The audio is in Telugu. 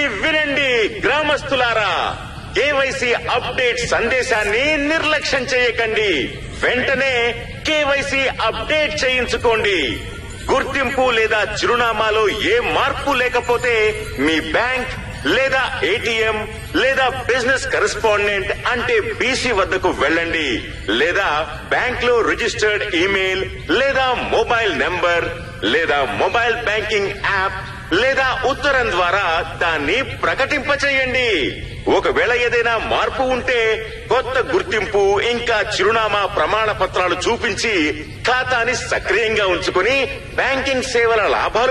వినండి గ్రామస్తులారా కేవైసీ అప్డేట్ సందేశాన్ని నిర్లక్ష్యం చేయకండి వెంటనే కేవైసీ అప్డేట్ చేయించుకోండి గుర్తింపు లేదా చిరునామాలో ఏ మార్పు లేకపోతే మీ బ్యాంక్ లేదా ఏటీఎం లేదా బిజినెస్ కరెస్పాండెంట్ అంటే బీసీ వద్దకు వెళ్ళండి లేదా బ్యాంక్ లో రిజిస్టర్డ్ ఈమెయిల్ లేదా మొబైల్ నెంబర్ లేదా మొబైల్ బ్యాంకింగ్ యాప్ లేదా ఉత్తరం ద్వారా దాన్ని ప్రకటింపచేయండి ఒకవేళ ఏదైనా మార్పు ఉంటే కొత్త గుర్తింపు ఇంకా చిరునామా ప్రమాణ పత్రాలు చూపించి ఖాతాని సక్రియంగా ఉంచుకుని బ్యాంకింగ్ సేవల లాభాలు